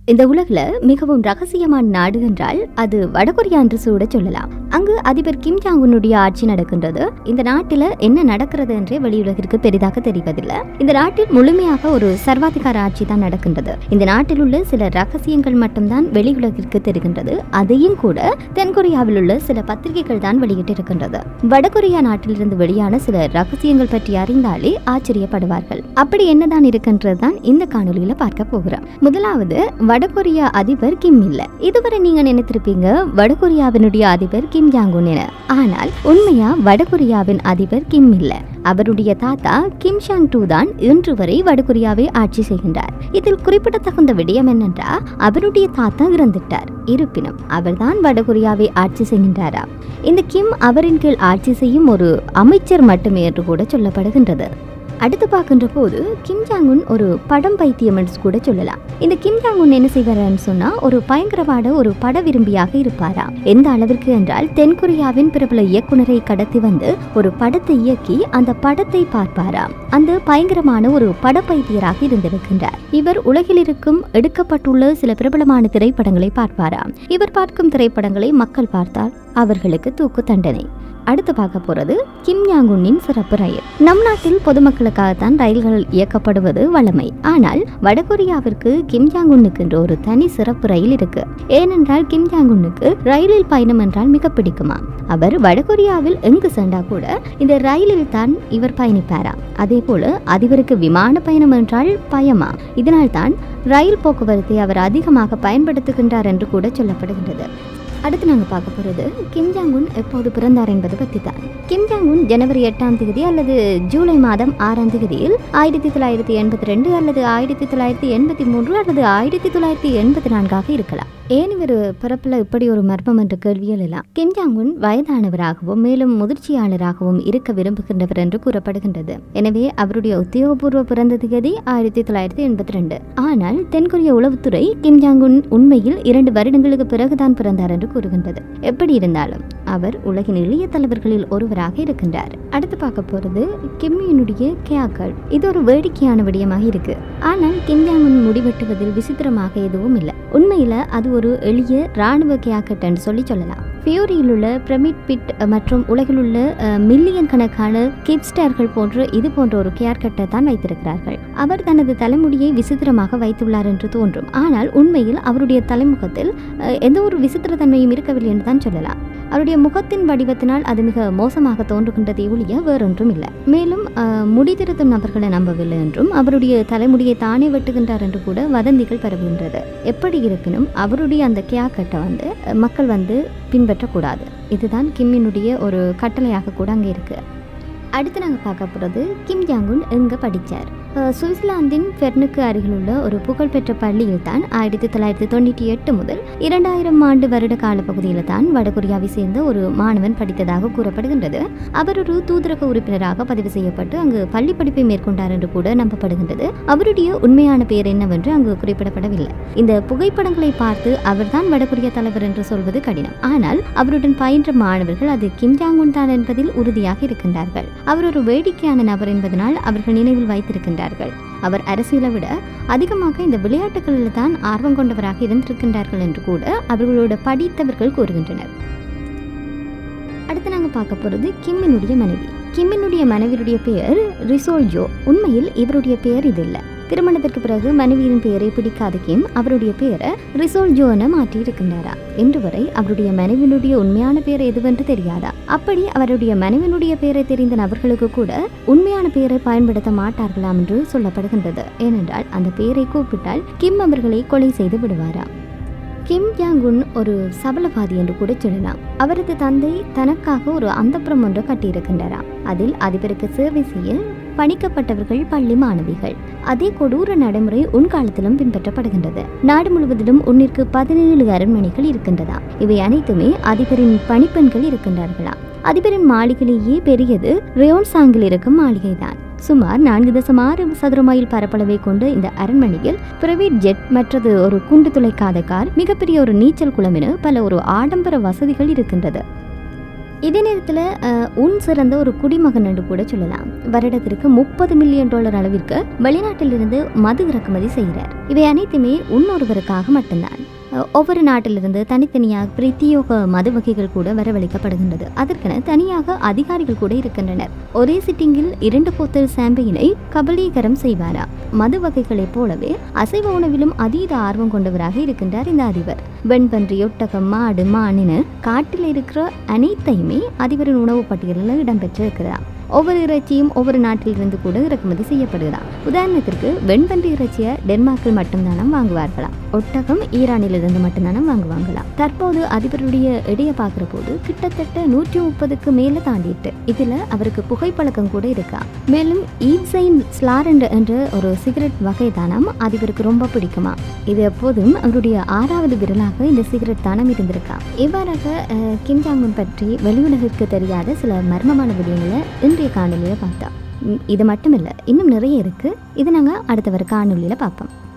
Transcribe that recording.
இந்த உலகில் மிகவும் ரகசியமான நாடு என்றால் அது வடகொரியா என்று கூட சொல்லலாம் அங்கு அதிபர் கிம் ஜாங் உன்னுடைய ஆட்சி நடக்கின்றது இந்த நாட்டில் என்ன நடக்கிறது என்றே வெளியுலகிற்கு பெரிதாக தெரிவதில்லை இந்த நாட்டில் முழுமையாக ஒரு சர்வாதிகார ஆட்சி தான் நடக்கின்றது இந்த நாட்டில் உள்ள சில ரகசியங்கள் மட்டும்தான் வெளியுலகிற்கு தெரிகின்றது அதையும் கூட தென்கொரியாவில் உள்ள சில பத்திரிகைகள் தான் வெளியிட்டிருக்கின்றது வடகொரியா நாட்டிலிருந்து வெளியான சில ரகசியங்கள் பற்றி அறிந்தாலே ஆச்சரியப்படுவார்கள் அப்படி என்னதான் இருக்கின்றது தான் இந்த காணொலியில பார்க்க போகிறோம் முதலாவது வடகொரியா அதிபர் கிம் இல்ல இதுவரை நீங்க நினைத்திருப்பீங்க வடகொரியாவினுடைய அதிபர் கிம் ஜாங் உன் என ஆனால் உண்மையா வடகொரியாவின் அதிபர் கிம் இல்ல அவருடைய தாத்தா கிம் ஷாங் டூ தான் இன்று வரை வடகொரியாவை ஆட்சி செய்கின்றார் இதில் குறிப்பிடத்தகுந்த விடயம் என்னென்றா அவருடைய தாத்தா இறந்துட்டார் இருப்பினும் அவர்தான் வடகொரியாவை ஆட்சி செய்கின்றாரா இந்த கிம் அவரின் கீழ் ஆட்சி செய்யும் ஒரு அமைச்சர் மட்டுமே என்று கூட சொல்லப்படுகின்றது அடுத்து பார்க்கின்ற போது கிம் ஜாங் உன் ஒரு படம் பைத்தியம் என்று கூட சொல்லலாம் இந்த கிம் ஜாங் உன் என்ன செய்வார்னு சொன்னா ஒரு பயங்கரவாத ஒரு பட விரும்பியாக இருப்பாரா எந்த அளவிற்கு என்றால் தென்கொரியாவின் பிரபல இயக்குனரை கடத்தி வந்து ஒரு படத்தை இயக்கி அந்த படத்தை பார்ப்பாராம் அந்த பயங்கரமான ஒரு படப்பைத்தியராக இருந்திருக்கின்றார் இவர் உலகில் இருக்கும் எடுக்கப்பட்டுள்ள சில பிரபலமான திரைப்படங்களை பார்ப்பாராம் இவர் பார்க்கும் திரைப்படங்களை மக்கள் பார்த்தால் அவர்களுக்கு தூக்கு தண்டனை அடுத்து பார்க்க போறது கிம் யாங்குன்னின் சிறப்பு ரயில் நம் நாட்டில் பொதுமக்களுக்காகத்தான் ரயில்கள் இயக்கப்படுவது வழமை ஆனால் வடகொரியாவிற்கு கிம் யாங்குன்னுக்கு என்று ஒரு தனி சிறப்பு ரயில் இருக்கு ஏனென்றால் கிம் யாங்குன்னுக்கு ரயிலில் பயணம் என்றால் மிக பிடிக்குமா அவர் வடகொரியாவில் எங்கு சென்றா கூட இந்த ரயிலில் தான் இவர் பயணிப்பாராம் அதே போல அதிபருக்கு விமான பயணம் என்றால் பயமா இதனால் தான் ரயில் போக்குவரத்தை அவர் அதிகமாக பயன்படுத்துகின்றார் என்று கூட சொல்லப்படுகின்றது அடுத்து நாங்கள் பார்க்க போகிறது கிம் ஜாங் உன் எப்போது பிறந்தார் என்பது பற்றி தான் கிம் ஜாங் உன் ஜனவரி எட்டாம் தேதி அல்லது ஜூலை மாதம் ஆறாம் தேதியில் ஆயிரத்தி தொள்ளாயிரத்தி எண்பத்தி ரெண்டு அல்லது ஆயிரத்தி தொள்ளாயிரத்தி எண்பத்தி மூன்று அல்லது ஆயிரத்தி தொள்ளாயிரத்தி எண்பத்தி நான்காக இருக்கலாம் ஏன் இவர் பிறப்பில் இப்படி ஒரு மர்மம் என்ற கேள்வி எழலாம் கிம் ஜாங் உன் வயதானவராகவும் மேலும் முதிர்ச்சியாளராகவும் இருக்க விரும்புகின்றவர் என்று கூறப்படுகின்றது எனவே அவருடைய உத்தியோகபூர்வ பிறந்த தேதி ஆயிரத்தி தொள்ளாயிரத்தி எண்பத்தி ரெண்டு ஆனால் தென்கொரிய உளவுத்துறை கிம் ஜாங் உன் உண்மையில் இரண்டு வருடங்களுக்கு பிறகுதான் பிறந்தார் என்று கூறுகின்றது எப்படி இருந்தாலும் அவர் உலகின் எளிய தலைவர்களில் ஒருவராக இருக்கின்றார் அடுத்து பார்க்க போறது கிம்மியினுடைய கேக்கள் இது ஒரு வேடிக்கையான விடயமாக இருக்கு ஆனால் கிம் ஜாங் உன் முடிவெட்டுவதில் விசித்திரமாக எதுவும் இல்லை உண்மையில அது ஒரு எளிய ராணுவ கேக்கட் என்று சொல்லி சொல்லலாம் ஃபியூரியில் உள்ள பிரமிட் பிட் மற்றும் உலகில் உள்ள மில்லியன் கணக்கான கிப்ஸ்டர்கள் போன்ற இது போன்ற ஒரு கேர்கட்டை தான் வைத்திருக்கிறார்கள் அவர் தனது தலைமுடியை விசித்திரமாக வைத்துள்ளார் என்று தோன்றும் ஆனால் உண்மையில் அவருடைய தலைமுகத்தில் அஹ், எந்த ஒரு விசித்திரத்தன்மையும் இருக்கவில்லை என்று தான் சொல்லலாம் அவருடைய முகத்தின் வடிவத்தினால் அது மிக மோசமாக தோன்றுகின்றதை ஒழிய வேறொன்றும் இல்லை மேலும் அஹ், முடி திருத்தும் நபர்களை நம்பவில்லை என்றும் அவருடைய தலைமுடியை தானே வெட்டுகின்றார் என்று கூட வதந்திகள் பரவுகின்றது எப்படி இருப்பினும் அவருடைய அந்த கியாக்கட்டை வந்து அஹ், மக்கள் வந்து பின்பற்றக்கூடாது இதுதான் கிம்மினுடைய ஒரு கட்டளையாக கூட அங்கே இருக்கு அடுத்து நாங்கள் பார்க்க போகிறது கிம் ஜாங்குன் எங்கே படித்தார் சுவிட்சர்லாந்தின் ஃபெர்னுக்கு அருகில் உள்ள ஒரு புகழ்பெற்ற பள்ளியில் தான் ஆயிரத்தி தொள்ளாயிரத்தி தொண்ணூற்றி எட்டு முதல் இரண்டாயிரம் ஆண்டு வருட காலப்பகுதியில் தான் வடகொரியாவை சேர்ந்த ஒரு மாணவன் படித்ததாக கூறப்படுகின்றது அவர் ஒரு தூதரக உறுப்பினராக பதிவு செய்யப்பட்டு அங்கு பள்ளி படிப்பை மேற்கொண்டார் என்று கூட நம்பப்படுகின்றது அவருடைய உண்மையான பெயர் என்னவென்று அங்கு குறிப்பிடப்படவில்லை இந்த புகைப்படங்களை பார்த்து அவர்தான் வடகொரிய தலைவர் என்று சொல்வது கடினம் ஆனால் அவருடன் பயின்ற மாணவர்கள் அது கிம் ஜாங் உன் தான் என்பதில் உறுதியாக இருக்கின்றார்கள் அவர் ஒரு வேடிக்கையான நபர் என்பதனால் அவர்கள் நினைவில் வைத்திருக்கின்றார்கள் அவர் அரசியலை விட அதிகமாக இந்த விளையாட்டுகளில் தான் ஆர்வம் கொண்டவராக இருந்திருக்கின்றார்கள் என்று கூட அவர்களோட படித்தவர்கள் கூறுகின்றனர் அடுத்து நாங்கள் பார்க்க போகிறது கிம்மினுடைய மனைவி கிம்மினுடைய மனைவியுடைய பெயர் ரிசோல் ஜோ உண்மையில் இவருடைய பெயர் இது இல்லை திருமணத்திற்கு பிறகு மனைவியின் பெயரை பிடிக்காத கிம் அவருடைய பெயரை ரிசோல் ஜோ என மாற்றி இருக்கின்றாரா இன்று வரை அவருடைய மனைவியினுடைய உண்மையான பெயர் எதுவென்று தெரியாதா அப்படி அவருடைய மனைவியினுடைய பெயரை தெரிந்த நபர்களுக்கு கூட உண்மையான பெயரை பயன்படுத்த மாட்டார்களாம் என்று சொல்லப்படுகின்றது ஏனென்றால் அந்த பெயரை கூப்பிட்டால் கிம் அவர்களை கொலை செய்து விடுவாராம் கிம் ஜாங் உன் ஒரு சபலவாதி என்று கூட சொல்லலாம் அவரது தந்தை தனக்காக ஒரு அந்தப்புறம் ஒன்று கட்டியிருக்கின்றாராம் அதில் அதிபருக்கு சேவை செய்ய பணிக்கப்பட்டவர்கள் பள்ளி மாணவிகள் அதே கொடூர நடைமுறை உன் காலத்திலும் பின்பற்றப்படுகின்றது நாடு முழுவதிலும் உன்னிற்கு பதினேழு அரண்மனைகள் இருக்கின்றதா இவை அனைத்துமே அதிபரின் பணிப்பெண்கள் இருக்கின்றார்களா அதிபரின் மாளிகையிலேயே பெரியது ரியோன்சாங்கில் இருக்கும் மாளிகைதான் சுமார் நான்கு தசம் ஆறு சதுர மைல் பரப்பளவை கொண்ட இந்த அரண்மனையில் பிரைவேட் ஜெட் மற்றது ஒரு குண்டு துளைக்காத கார் மிகப்பெரிய ஒரு நீச்சல் குளம் என பல ஒரு ஆடம்பர வசதிகள் இருக்கின்றது இதே நேரத்தில் உன் சிறந்த ஒரு குடிமகன் என்று கூட சொல்லலாம் வருடத்திற்கு முப்பது மில்லியன் டாலர் அளவிற்கு வெளிநாட்டிலிருந்து மது இறக்குமதி செய்கிறார் இவை அனைத்துமே உன்னொருவருக்காக மட்டும்தான் அஹ், ஒவ்வொரு நாட்டிலிருந்து தனித்தனியாக பிரத்யோக மது வகைகள் கூட வரவழைக்கப்படுகின்றது அதற்கென தனியாக அதிகாரிகள் கூட இருக்கின்றனர் ஒரே சிட்டிங்கில் இரண்டு போத்தல் சாம்பையினை கபலீகரம் செய்வாரா மது வகைகளைப் போலவே அசைவ உணவிலும் அதீத ஆர்வம் கொண்டவராக இருக்கின்றார் இந்த அதிபர் வெண்பன்றி ஒட்டகம் மாடு மானின காட்டில் இருக்கிற அனைத்தையுமே அதிபரின் உணவு பட்டியலில் இடம்பெற்று இருக்கிறார் ஒவ்வொரு இறைச்சியும் ஒவ்வொரு நாட்டிலிருந்து கூட இறக்குமதி செய்யப்படுகிறார் உதாரணத்திற்கு வெண்பன்றி இறைச்சியை டென்மார்க்கில் மட்டும்தானம் வாங்குவார்களாம் ஒட்டகம் ஈரானிலிருந்து மட்டும்தானம் வாங்குவாங்களாம் தற்போது அதிபருடைய எடையை பார்க்குற போது கிட்டத்தட்ட நூற்றி முப்பதுக்கு மேலே தாண்டிட்டு இதுல அவருக்கு புகைப்பழக்கம் கூட இருக்கா மேலும் ஈட்சைன் ஸ்லாரண்ட் என்ற ஒரு சிகரெட் வகை தானம் அதிபருக்கு ரொம்ப பிடிக்குமா இது எப்போதும் அவருடைய ஆறாவது விரலாக இந்த சிகரெட் தானம் இருந்திருக்கா இவ்வாறாக அஹ், கிம் ஜாங் உன் பற்றி வெளியுலகிற்கு தெரியாத சில மர்மமான விடயங்களை இன்றைய காணொலியில் பார்த்தோம் ம், இது மட்டும் இல்லை இன்னும் நிறைய இருக்குது இது நாங்கள் அடுத்த வர காணொலியில் பார்ப்போம்